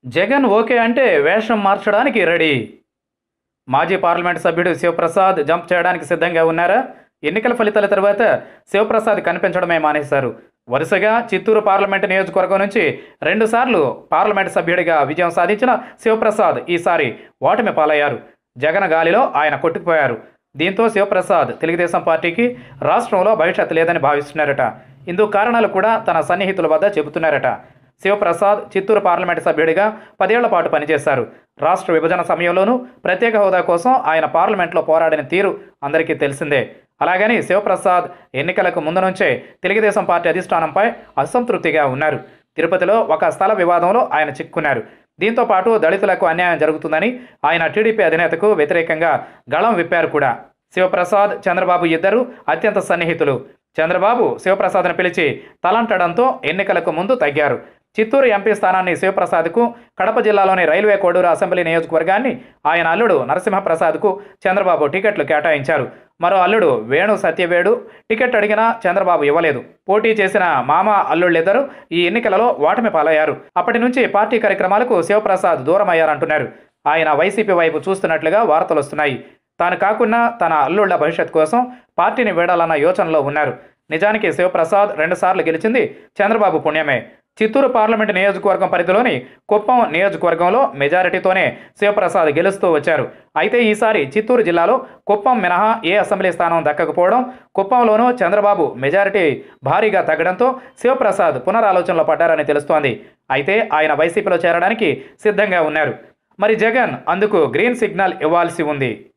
Jagan okay అంటే వేషం మార్చడానికి రెడీ మాజీ పార్లమెంట్ సభ్యుడు శివప్రసాద్ జంప్ చేయడానికి సిద్ధంగా ఉన్నారా ఎన్నికల ఫలితాల తర్వాత శివప్రసాద్ కనిపించడమే మానేశారు వరుసగా చిత్తూరు పార్లమెంటు నియోజకవర్గం నుంచి రెండుసార్లు పార్లమెంట్ సభ్యుడిగా విజయం సాధించిన శివప్రసాద్ ఈసారి ఓటమి పాలయ్యారు జగన్ గాలిలో ఆయన కొట్టుకుపోయారు దీంతో శివప్రసాద్ తెలుగుదేశం పార్టీకి రాష్ట్రంలో భవిష్యత్తు లేదని భావిస్తున్నారట ఇందుకు కారణాలు కూడా తన సన్నిహితుల వద్ద చెబుతున్నారట శివప్రసాద్ చిత్తూరు పార్లమెంటు సభ్యుడిగా పదేళ్ల పాటు పనిచేశారు రాష్ట్ర విభజన సమయంలోనూ ప్రత్యేక హోదా కోసం ఆయన పార్లమెంట్లో పోరాడిన తీరు అందరికీ తెలిసిందే అలాగని శివప్రసాద్ ఎన్నికలకు ముందు నుంచే తెలుగుదేశం పార్టీ అధిష్టానంపై అసంతృప్తిగా ఉన్నారు తిరుపతిలో ఒక స్థల వివాదంలో ఆయన చిక్కున్నారు దీంతో పాటు దళితులకు అన్యాయం జరుగుతుందని ఆయన టీడీపీ అధినేతకు వ్యతిరేకంగా గళం విప్పారు కూడా శివప్రసాద్ చంద్రబాబు ఇద్దరు అత్యంత సన్నిహితులు చంద్రబాబు శివప్రసాద్ను పిలిచి తలంటడంతో ఎన్నికలకు ముందు తగ్గారు చిత్తూరు ఎంపీ స్థానాన్ని శివప్రసాద్కు కడప జిల్లాలోని రైల్వే కోడూరు అసెంబ్లీ నియోజకవర్గాన్ని ఆయన అల్లుడు నరసింహప్రసాద్కు చంద్రబాబు టికెట్లు కేటాయించారు మరో అల్లుడు వేణు సత్యవేడు టికెట్ అడిగినా చంద్రబాబు ఇవ్వలేదు పోటీ చేసిన మామ అల్లుళ్ళిద్దరూ ఈ ఎన్నికలలో ఓటమి పాలయ్యారు అప్పటి నుంచి పార్టీ కార్యక్రమాలకు శివప్రసాద్ దూరమయ్యారంటున్నారు ఆయన వైసీపీ వైపు చూస్తున్నట్లుగా వార్తలు వస్తున్నాయి తాను కాకుండా తన అల్లుళ్ల భవిష్యత్ కోసం పార్టీని వీడాలన్న యోచనలో ఉన్నారు నిజానికి శివప్రసాద్ రెండుసార్లు గెలిచింది చంద్రబాబు పుణ్యమే చిత్తూరు పార్లమెంటు నియోజకవర్గం పరిధిలోని కుప్పం నియోజకవర్గంలో మెజారిటీతోనే శివప్రసాద్ గెలుస్తూ వచ్చారు అయితే ఈసారి చిత్తూరు జిల్లాలో కుప్పం మినహా ఏ అసెంబ్లీ స్థానం దక్కకపోవడం కుప్పంలోనూ చంద్రబాబు మెజారిటీ భారీగా తగ్గడంతో శివప్రసాద్ పునరాలోచనలో పడ్డారని తెలుస్తోంది అయితే ఆయన వైసీపీలో చేరడానికి సిద్ధంగా ఉన్నారు మరి జగన్ అందుకు గ్రీన్ సిగ్నల్ ఇవ్వాల్సి ఉంది